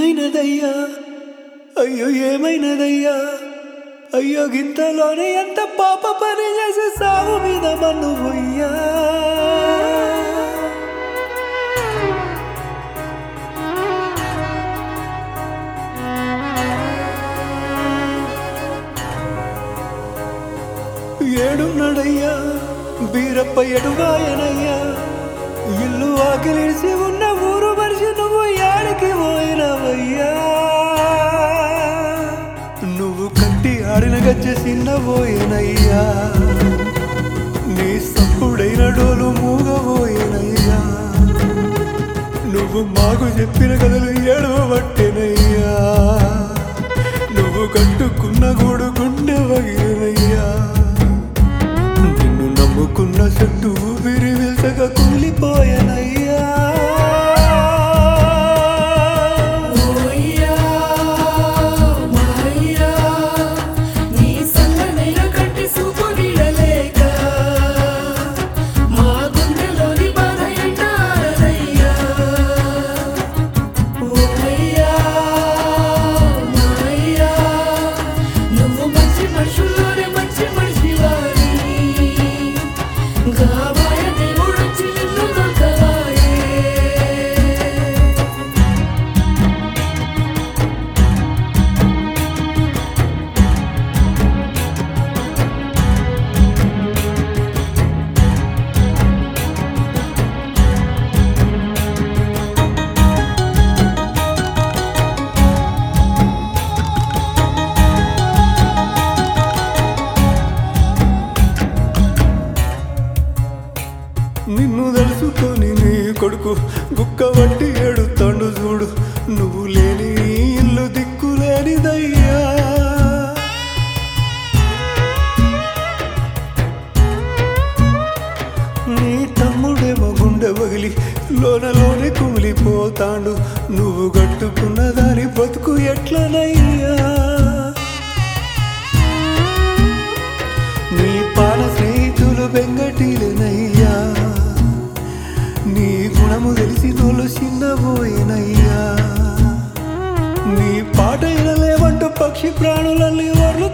ఏమైనదయ్యా అయ్యో ఏమైనదయ్యా అయ్యో గింతలోనే ఎంత పాప పని చేసి సాగు మీద మన్ను పోయ్యా ఏడున్నాడయ్యా బీరప్ప ఎడుగాయనయ్యా ఇల్లు ఆకిలిసి ఉన్న ఊరు మనిషి నువ్వు యాడికి పోయినవయ్యా నువ్వు కట్టి ఆడిన గజ్జె చిన్నబోయేనయ్యా నీ సప్పుడైన డోలు మూగబోయేనయ్యా నువ్వు మాకు చెప్పిన కథలు ఏడవబట్టెనయ్యా నువ్వు కట్టుకున్న గూడు గుండె వగినయ్యా నిన్ను నమ్ముకున్న చెట్టు ఊపిరి వెళ్తగా కూలిపోయానయ్యా ఓయ్యా మాయ్యా నీ సన్ననైన కంటి చూపు నీడలేక మా గుండెలోని బాధ ఎంటారదయ్యా ఓయ్యా మాయ్యా నువ్వు మంచి మనుషుల్లోనే మంచి మనిషివాడి గాబాయ దేవుడొచ్చి నిన్ను దొరకవాయే నిన్ను తెలుసుకొని నీ కొడుకు గుక్క వట్టి ఏడుతాండు చూడు నువ్వు లేని ఈ ఇల్లు దిక్కులేనిదయ్యా నీ తమ్ముడేమో గుండె వగిలి లోనలోనే కుమిలిపోతాండు నువ్వు కట్టుకున్న దాని బతుకు ఎట్లనయ్యా నీ పాల స్నేహితులు బెంగటీలనయ్యా నీ గుణము తెలిసి తోలు చిన్నబోయేనయ్యా నీ పాట వినలేమంటూ పక్షి ప్రాణులన్నీ వర్లు